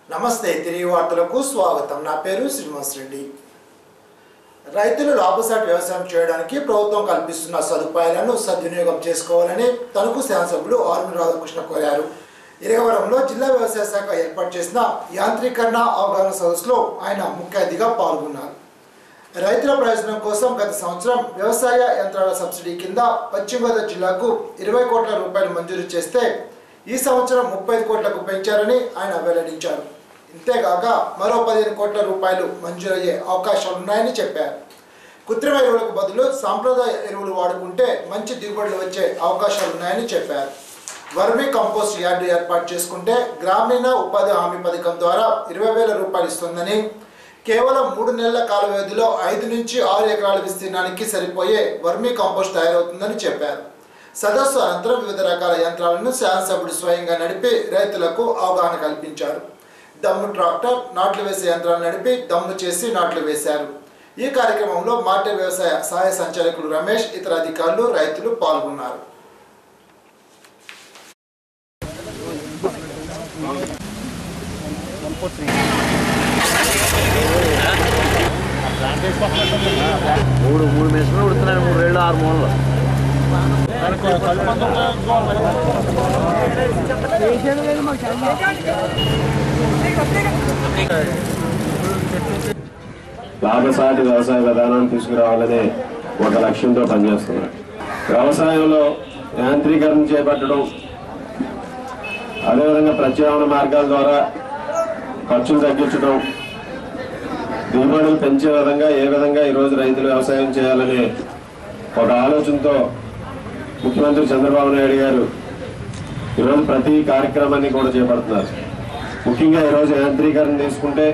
నమస్తే తిరిగి వార్తలకు స్వాగతం నా పేరు శ్రీనివాస్ రెడ్డి రైతులు లాభసాటి వ్యవసాయం చేయడానికి ప్రభుత్వం కల్పిస్తున్న సదుపాయాలను సద్వినియోగం చేసుకోవాలని తణుకు శాసనసభ్యులు ఆర్మి రాధాకృష్ణ కోరారు ఇరగవరంలో జిల్లా వ్యవసాయ శాఖ ఏర్పాటు చేసిన యాంత్రీకరణ అవగాహన సదస్సులో ఆయన ముఖ్య అతిథిగా పాల్గొన్నారు రైతుల ప్రయోజనం కోసం గత సంవత్సరం వ్యవసాయ యంత్రాల సబ్సిడీ కింద పశ్చిమ గోదావరి జిల్లాకు ఇరవై కోట్ల రూపాయలు మంజూరు చేస్తే ఈ సంవత్సరం ముప్పై కోట్లకు పెంచారని ఆయన వెల్లడించారు ఇంతేగాక మరో పదిహేను కోట్ల రూపాయలు మంజూరయ్యే అవకాశాలు ఉన్నాయని చెప్పారు కృత్రిమ ఎరువులకు బదులు సాంప్రదాయ ఎరువులు వాడుకుంటే మంచి దిగుబడులు వచ్చే అవకాశాలు ఉన్నాయని చెప్పారు వర్మీ కంపోస్ట్ యార్డు ఏర్పాటు చేసుకుంటే గ్రామీణ ఉపాధి హామీ పథకం ద్వారా ఇరవై వేల రూపాయలు ఇస్తుందని కేవలం మూడు నెలల కాల వ్యవధిలో ఐదు నుంచి ఆరు ఎకరాల విస్తీర్ణానికి సరిపోయే వర్మీ కంపోస్ట్ తయారవుతుందని చెప్పారు సదస్సు అనంతరం వివిధ రకాల యంత్రాలను శాసనసభ్యుడు స్వయంగా నడిపి రైతులకు అవగాహన కల్పించారు దమ్ము ట్రాక్టర్ నాట్లు వేసే యంత్రాలు నడిపి దమ్ము చేసి నాట్లు వేశారు ఈ కార్యక్రమంలో మార్టెల్ వ్యవసాయ సహాయ సంచాలకులు రమేష్ ఇతర అధికారులు రైతులు పాల్గొన్నారు మూడు మూడు మెషిన్లు ఉడుతున్నాయి మూడు వేళ్ళు ఆరు మూలలు లాభసాటి వ్యవసాయ విధానాన్ని తీసుకురావాలనే ఒక లక్ష్యంతో పనిచేస్తున్నారు వ్యవసాయంలో యాంత్రీకరణ చేపట్టడం అదేవిధంగా ప్రత్యామ్నాయ మార్గాల ద్వారా ఖర్చులు తగ్గించడం దిగుబడులు పెంచే విధంగా ఏ విధంగా ఈరోజు రైతులు వ్యవసాయం చేయాలనే ఒక ఆలోచనతో ముఖ్యమంత్రి చంద్రబాబు నాయుడు గారు ఈరోజు ప్రతి కార్యక్రమాన్ని కూడా చేపడుతున్నారు ముఖ్యంగా ఈరోజు యాంత్రీకరణ తీసుకుంటే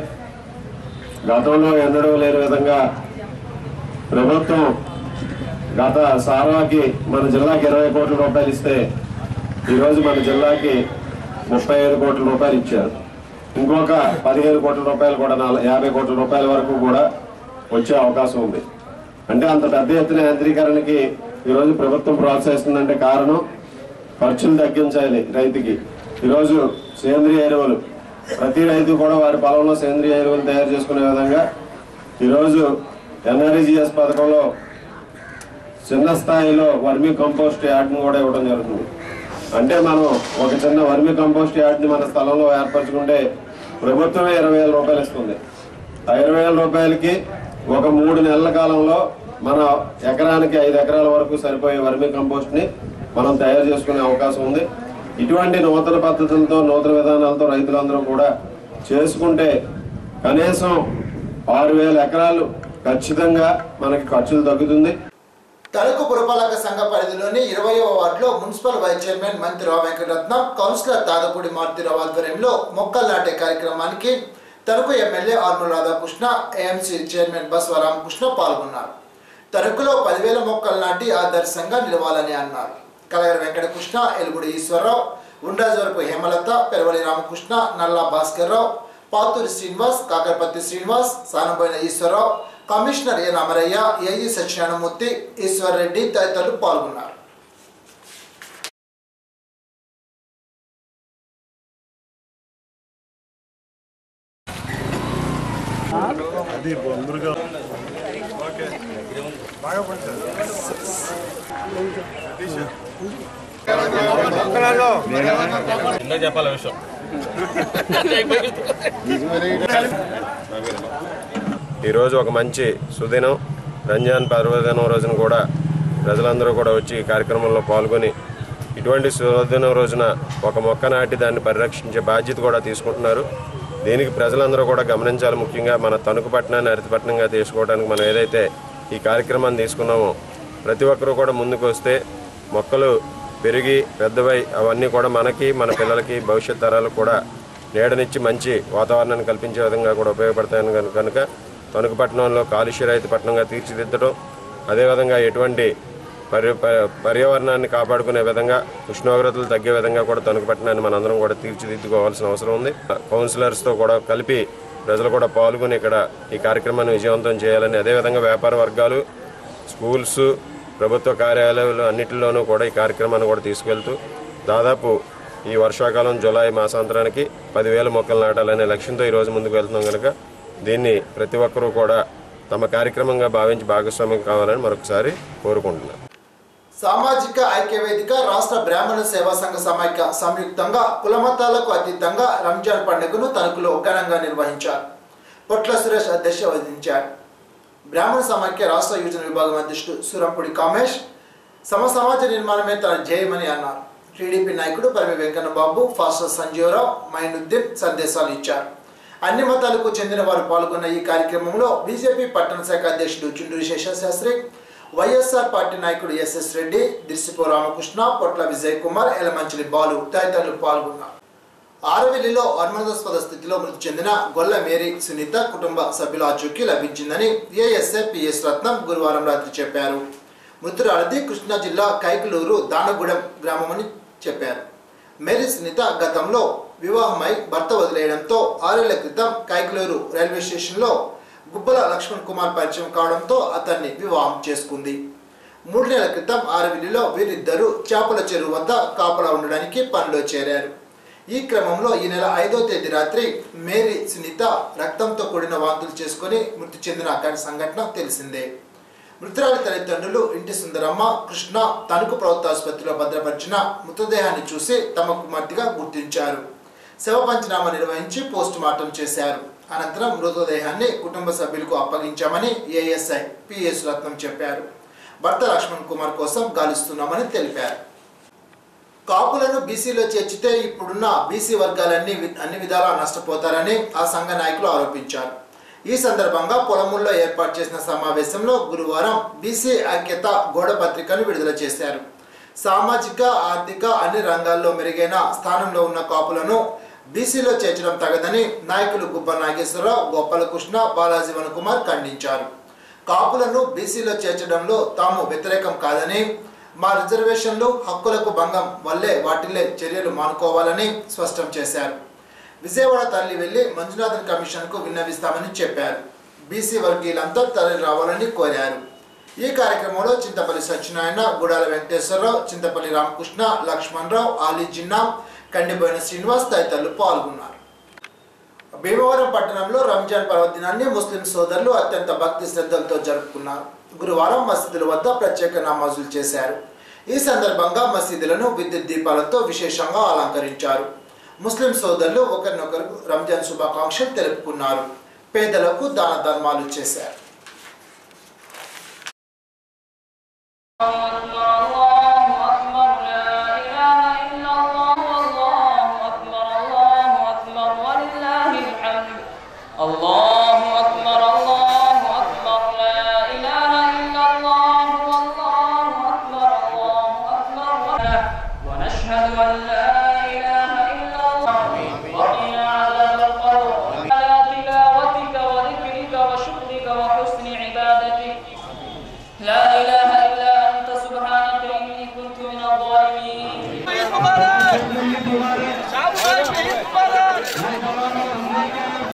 గతంలో ఎన్నడూ లేని విధంగా ప్రభుత్వం గత సార్వాకి మన జిల్లాకి ఇరవై కోట్ల రూపాయలు ఇస్తే ఈరోజు మన జిల్లాకి ముప్పై ఐదు కోట్ల రూపాయలు ఇచ్చారు ఇంకొక పదిహేను కోట్ల రూపాయలు కూడా నాల- యాభై కోట్ల రూపాయల వరకు కూడా వచ్చే అవకాశం ఉంది అంటే అంత పెద్ద ఎత్తున యాంత్రీకరణకి ఈరోజు ప్రభుత్వం ప్రోత్సహిస్తుందంటే కారణం ఖర్చులు తగ్గించాలి రైతుకి ఈరోజు సేంద్రియ ఎరువులు ప్రతి రైతు కూడా వారి పొలంలో సేంద్రియ ఎరువులు తయారు చేసుకునే విధంగా ఈరోజు ఎన్ఆర్ఈజిఎస్ పథకంలో చిన్న స్థాయిలో వర్మీ కంపోస్ట్ యార్డ్ని కూడా ఇవ్వడం జరుగుతుంది అంటే మనం ఒక చిన్న వర్మీ కంపోస్ట్ యార్డ్ని మన స్థలంలో ఏర్పరచుకుంటే ప్రభుత్వమే ఇరవై వేల రూపాయలు ఇస్తుంది ఆ ఇరవై వేల రూపాయలకి ఒక మూడు నెలల కాలంలో మన ఎకరానికి ఐదు ఎకరాల వరకు సరిపోయే వర్మీ కంపోస్ట్ని మనం తయారు చేసుకునే అవకాశం ఉంది ఇటువంటి నూతన పద్ధతులతో నూతన విధానాలతో రైతులందరూ కూడా చేసుకుంటే కనీసం ఆరు వేల ఎకరాలు ఖచ్చితంగా మనకి ఖర్చులు తగ్గుతుంది తణుకు పురపాలక సంఘ పరిధిలోని ఇరవయవ వార్డులో municipal vice chairman Mantrirao Venkataratnam councillor Tadapudi Maruthirao ఆధ్వర్యంలో మొక్కలు నాటే కార్యక్రమానికి Tanuku MLA Armula Radhakrishna AMC chairman Baswa Ramakrishna పాల్గొన్నారు తణుకులో పదివేల మొక్కలు నాటి ఆదర్శంగా నిలవాలని అన్నారు కలగర Venkatakrishna ఎలుగుడి Eswararao ఉండ్రాజవరపు Hemalatha Peravali Ramakrishna Nalla Bhaskarrao Pathuri Srinivas Kakarapatti Srinivas Sanaboina Eswararao commissioner N Amarayya AE Satyanarayanamurthy Eswar Reddy తదితరులు పాల్గొన్నారు ఇందాక చెప్పాలి విషయం ఈరోజు ఒక మంచి సుదినం రంజాన్ పర్వదినం రోజున కూడా ప్రజలందరూ కూడా వచ్చి ఈ కార్యక్రమంలో పాల్గొని ఇటువంటి సుదినం రోజున ఒక మొక్క నాటి దాన్ని పరిరక్షించే బాధ్యత కూడా తీసుకుంటున్నారు దీనికి ప్రజలందరూ కూడా గమనించాలి ముఖ్యంగా మన తణుకు పట్టణాన్ని హరితపట్నంగా తీసుకోవడానికి మనం ఏదైతే ఈ కార్యక్రమాన్ని తీసుకున్నామో ప్రతి ఒక్కరూ కూడా ముందుకు వస్తే మొక్కలు పెరిగి పెద్దవై అవన్నీ కూడా మనకి మన పిల్లలకి భవిష్యత్ తరాలకు కూడా నీడనిచ్చి మంచి వాతావరణాన్ని కల్పించే విధంగా కూడా ఉపయోగపడతాయని కనుక- కనుక తణుకు పట్టణంలో కాలుష్య రహిత పట్టణంగా తీర్చిదిద్దడం అదేవిధంగా ఎటువంటి పర్య ప- పర్యావరణాన్ని కాపాడుకునే విధంగా ఉష్ణోగ్రతలు తగ్గే విధంగా కూడా తణుకు పట్టణాన్ని మనందరం కూడా తీర్చిదిద్దుకోవాల్సిన అవసరం ఉంది కౌన్సిలర్స్తో కూడా కలిపి ప్రజలు కూడా పాల్గొని ఇక్కడ ఈ కార్యక్రమాన్ని విజయవంతం చేయాలని అదేవిధంగా వ్యాపార వర్గాలు స్కూల్స్ ప్రభుత్వ కార్యాలయాలు అన్నిటిలోనూ కూడా ఈ కార్యక్రమాన్ని కూడా తీసుకెళ్తూ దాదాపు ఈ వర్షాకాలం జూలై మాసాంతరానికి పదివేల మొక్కలు నాటాలనే లక్ష్యంతో ఈరోజు ముందుకు వెళ్తున్నాం కనుక దీన్ని ప్రతి ఒక్కరూ కూడా తమ కార్యక్రమంగా భావించి భాగస్వామ్యం కావాలని మరొకసారి కోరుకుంటున్నాను సామాజిక ఐక్యవేదిక రాష్ట్ర బ్రాహ్మణ సేవా సంఘ సమైక్య సంయుక్తంగా కులమతాలకు అతీతంగా రంజాన్ పండుగను తణుకులో ఘనంగా నిర్వహించారు పొట్ల సురేష్ అధ్యక్ష వహించారు బ్రాహ్మణ సమైక్య రాష్ట్ర యోజన విభాగం అధ్యక్షుడు సూరంపుడి కామేష్ సమ సమాజ నిర్మాణమే తన జయమని అన్నారు టీడీపీ నాయకుడు పరిమి వెంకన్న బాబు ఫాస్టర్ సంజీవరావు మైనుద్దీన్ సందేశాలు ఇచ్చారు అన్ని మతాలకు చెందిన వారు పాల్గొన్న ఈ కార్యక్రమంలో బీజేపీ పట్టణ శాఖ అధ్యక్షుడు చుండూరి శేషశాస్త్రి వైఎస్ఆర్ పార్టీ నాయకుడు ఎస్ఎస్ రెడ్డి దిర్సిపో రామకృష్ణ పొట్ల విజయ్ కుమార్ ఎలమంచిలి బాలు తదితరులు పాల్గొన్నారు ఆరవెల్లిలో అనుమానాస్పద స్థితిలో మృతి చెందిన గొల్ల మేరీ సునీత కుటుంబ సభ్యుల ఆచూకీ లభించిందని ఏఎస్ఏ పిఎస్ రత్నం గురువారం రాత్రి చెప్పారు మృతురాలది కృష్ణా జిల్లా కైకలూరు దానగూడెం గ్రామమని చెప్పారు మేరీ సునీత గతంలో వివాహమై భర్త వదిలేయడంతో ఆరేళ్ల క్రితం కైకలూరు రైల్వే స్టేషన్లో గుబ్బల లక్ష్మణ్ కుమార్ పరిచయం కావడంతో అతన్ని వివాహం చేసుకుంది మూడు నెలల క్రితం ఆరవిల్లిలో వీరిద్దరూ చేపల చెరువు వద్ద కాపలా ఉండడానికి పనిలో చేరారు ఈ క్రమంలో ఈ నెల ఐదో తేదీ రాత్రి మేరీ సునీత రక్తంతో కూడిన వాంతులు చేసుకొని మృతి చెందిన ఘట సంఘటన తెలిసిందే మృతురాలి తల్లిదండ్రులు ఇంటి సుందరమ్మ కృష్ణ తణుకు ప్రభుత్వ ఆసుపత్రిలో భద్రపరిచిన మృతదేహాన్ని చూసి తమ కుమార్తెగా గుర్తించారు శవ పంచనామా నిర్వహించి పోస్ట్ మార్టం చేశారు అనంతరం మృతదేహాన్ని కుటుంబ సభ్యులకు అప్పగించామని ఏఎస్ఐ పిఎస్ రత్నం చెప్పారు భర్త లక్ష్మణ్ కుమార్ కోసం గాలిస్తున్నామని తెలిపారు కాపులను బీసీలో చేర్చితే ఇప్పుడున్న బీసీ వర్గాలన్నీ వి- అన్ని విధాలా నష్టపోతారని ఆ సంఘ నాయకులు ఆరోపించారు ఈ సందర్భంగా పొలముల్లో ఏర్పాటు చేసిన సమావేశంలో గురువారం బీసీ ఐక్యత గోడ పత్రికను విడుదల చేశారు సామాజిక ఆర్థిక అన్ని రంగాల్లో మెరుగైన స్థానంలో ఉన్న కాపులను బీసీలో చేర్చడం తగదని నాయకులు గుబ్బ నాగేశ్వరరావు గోపాలకృష్ణ బాలాజీ వనకుమార్ ఖండించారు కాపులను బీసీలో చేర్చడంలో తాము వ్యతిరేకం కాదని మా రిజర్వేషన్లు హక్కులకు భంగం వల్లే వాటిల్లే చర్యలు మానుకోవాలని స్పష్టం చేశారు విజయవాడ తల్లి వెళ్లి మంజునాథన్ కమిషన్కు విన్నవిస్తామని చెప్పారు బీసీ వర్గీయులంతా తరలి రావాలని కోరారు ఈ కార్యక్రమంలో చింతపల్లి సత్యనారాయణ గుడాల వెంకటేశ్వరరావు చింతపల్లి రామకృష్ణ లక్ష్మణరావు ఆలీ జిన్నా కండిపోయిన శ్రీనివాస్ తదితరులు పాల్గొన్నారు భీమవరం పట్టణంలో రంజాన్ పర్వదినాన్ని ముస్లిం సోదరులు అత్యంత భక్తి శ్రద్ధలతో జరుపుకున్నారు గురువారం మసీదుల వద్ద ప్రత్యేక నమాజులు చేశారు ఈ సందర్భంగా మసీదులను విద్యుత్ దీపాలతో విశేషంగా అలంకరించారు ముస్లిం సోదరులు ఒకరినొకరు రంజాన్ శుభాకాంక్షలు తెలుపుకున్నారు పేదలకు దాన ధర్మాలు చేశారు الله أكبر لا إله إلا الله والله أكبر الله أكبر ولله الحمد الله